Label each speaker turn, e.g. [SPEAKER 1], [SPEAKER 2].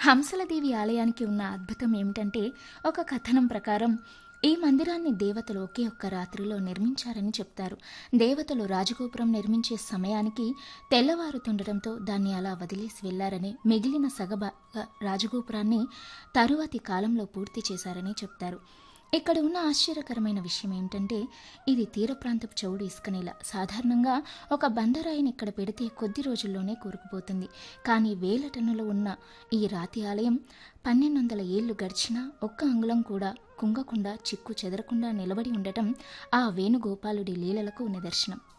[SPEAKER 1] హంసలదేవి ఆలయానికి ఉన్న అద్భుతం ఏమిటంటే ఒక కథనం ప్రకారం ఈ మందిరాన్ని దేవతలు ఒకే ఒక్క రాత్రిలో నిర్మించారని చెప్తారు దేవతలు రాజగోపురం నిర్మించే సమయానికి తెల్లవారుతుండటంతో దాన్ని అలా వదిలేసి వెళ్లారని మిగిలిన సగభాగ రాజగోపురాన్ని తరువాతి కాలంలో పూర్తి చేశారని చెప్తారు ఇక్కడ ఉన్న ఆశ్చర్యకరమైన విషయం ఏమిటంటే ఇది తీర ప్రాంతపు చౌడు ఇసుక నేల సాధారణంగా ఒక బండరాయిని ఇక్కడ పెడితే కొద్ది రోజుల్లోనే కూరుకుపోతుంది కానీ వేల టన్నులు ఉన్న ఈ రాతి ఆలయం పన్నెండు వందల ఏళ్లు గడిచినా ఒక్క అంగుళం కూడా కుంగకుండా చిక్కు చెదరకుండా నిలబడి ఉండటం ఆ వేణుగోపాలుడి లీలలకు నిదర్శనం